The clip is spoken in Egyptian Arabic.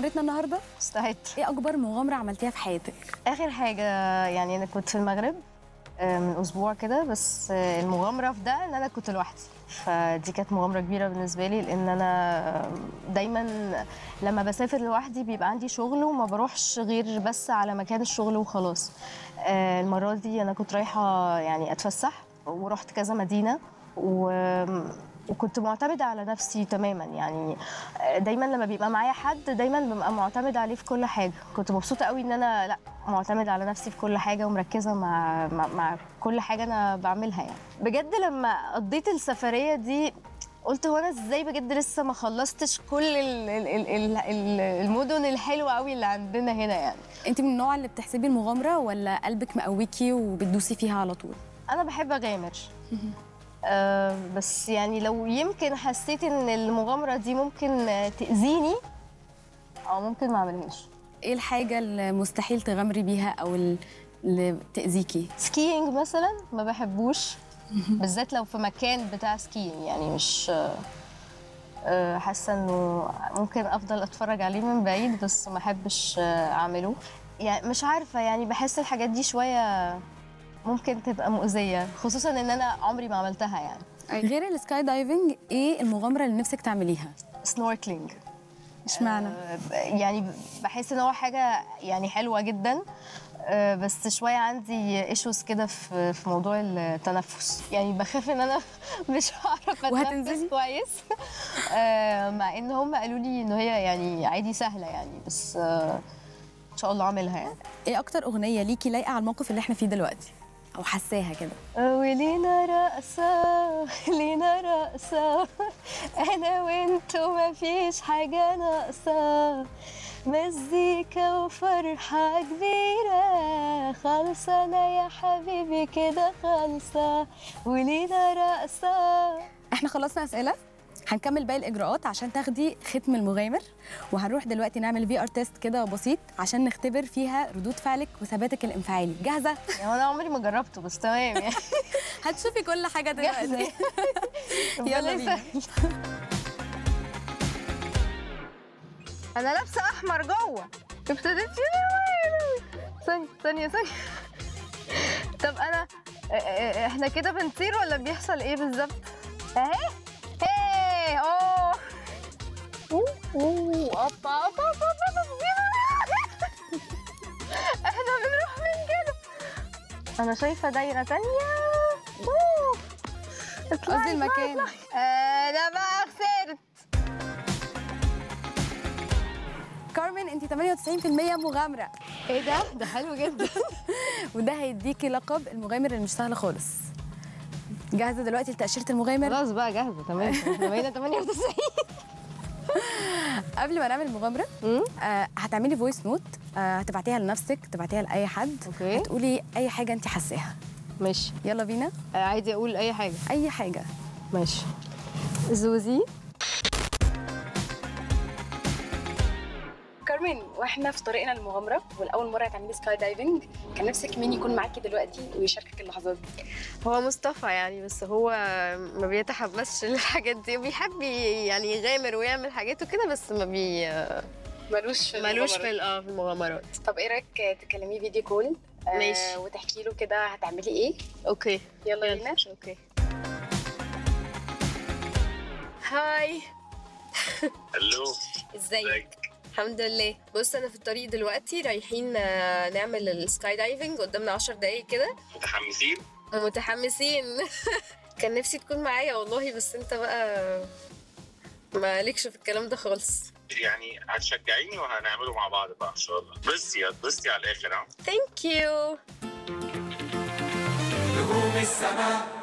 لمغامرتنا النهارده مستعد ايه اكبر مغامره عملتيها في حياتك اخر حاجه يعني انا كنت في المغرب آه، من اسبوع كده بس آه، المغامره في ده ان انا كنت لوحدي فدي كانت مغامره كبيره بالنسبه لي لان انا دايما لما بسافر لوحدي بيبقى عندي شغل وما بروحش غير بس على مكان الشغل وخلاص آه، المره دي انا كنت رايحه يعني اتفسح ورحت كذا مدينه و وكنت معتمدة على نفسي تماما يعني دايما لما بيبقى معايا حد دايما ببقى معتمدة عليه في كل حاجة كنت مبسوطة قوي ان انا لا معتمدة على نفسي في كل حاجة ومركزة مع مع, مع كل حاجة انا بعملها يعني بجد لما قضيت السفرية دي قلت هو انا ازاي بجد لسه ما خلصتش كل ال- ال- ال- ال- ال- المدن الحلوة قوي اللي عندنا هنا يعني انت من النوع اللي بتحسبي المغامره ولا قلبك مقويكي وبتدوسي فيها على طول انا بحب اغامر أه بس يعني لو يمكن حسيت ان المغامره دي ممكن آه، تاذيني او ممكن ما اعملهاش ايه الحاجه اللي مستحيل تغامري بيها او ال- اللي تاذيكي سكينج مثلا ما بحبوش بالذات لو في مكان بتاع سكينج يعني مش آه، آه، حاسه انه ممكن افضل اتفرج عليه من بعيد بس ما احبش آه، اعمله يعني مش عارفه يعني بحس الحاجات دي شويه ممكن تبقى مؤذيه خصوصا ان انا عمري ما عملتها يعني غير السكاي دايفنج ايه المغامره اللي نفسك تعمليها سنوركلينج اشمعنى يعني بحس ان هو حاجه يعني حلوه جدا آه، بس شويه عندي ايشوز كده في في موضوع التنفس يعني بخاف ان انا مش هعرف اتنفس وهتنزلي؟ كويس آه، مع ان هم قالوا لي ان هي يعني عادي سهله يعني بس آه، ان شاء الله اعملها يعني ايه اكتر اغنيه ليكي لايقه على الموقف اللي احنا فيه دلوقتي او حساها كده ولينا رقصة لينا رقصة أنا وأنتو مفيش حاجة ناقصة مزيكا وفرحة كبيرة خلصانة يا حبيبي كده خالصة ولينا رقصة احنا خلصنا اسئله هنكمل باقي الاجراءات عشان تاخدي ختم المغامر وهنروح دلوقتي نعمل في ار تيست كده بسيط عشان نختبر فيها ردود فعلك وثباتك الانفعالي جاهزه يعني أنا عمري ما جربته بس تمام يعني هتشوفي كل حاجه جاهزة دلوقتي ربنا يلا بينا. يسهل. انا لابسه احمر جوه ابتديت ثانيه ثانيه ثانيه طب انا اه، اه، احنا كده بنطير ولا بيحصل ايه بالظبط اهي هي اوه اوه اوه أبا، أبا، أبا، أبا، أبا. احنا بنروح من كده انا شايفه دايره تانية اوه اطلعي، قصدي المكان. اطلعي. انا بقى خسرت كارمن انت 98% مغامره ايه ده ده حلو جدا وده هيديكي لقب المغامر اللي مش سهل خالص جاهزه دلوقتي لتاشيره المغامر خلاص بقى جاهزه تمام احنا بقينا 98 قبل ما نعمل المغامره أمم. آه هتعملي فويس نوت آه هتبعتيها لنفسك تبعتيها لاي حد اوكي تقولي اي حاجه انت حاساها ماشي يلا بينا آه، عايزه اقول اي حاجه اي حاجه ماشي زوزي كارمن واحنا في طريقنا للمغامره والاول مره هتعملي سكاي دايفنج كان نفسك مين يكون معاكي دلوقتي ويشاركك اللحظات دي هو مصطفى يعني بس هو ما بيتحمسش للحاجات دي وبيحب ي- يعني يغامر ويعمل حاجات وكده بس ما بي ملوش في ملوش في ال- اه في المغامرات طب ايه رايك تكلميه فيديو كول ماشي. وتحكي له كده هتعملي ايه اوكي يلا بينا اوكي هاي الو ازيك الحمد لله بص انا في الطريق دلوقتي رايحين آه، نعمل السكاي دايفنج قدامنا 10 دقايق كده متحمسين متحمسين كان نفسي تكون معايا والله بس انت بقى مالكش في الكلام ده خالص يعني هتشجعيني وهنعمله مع بعض بقى ان شاء الله بصي هتبصي على الاخر ها ثانك يو نجوم السماء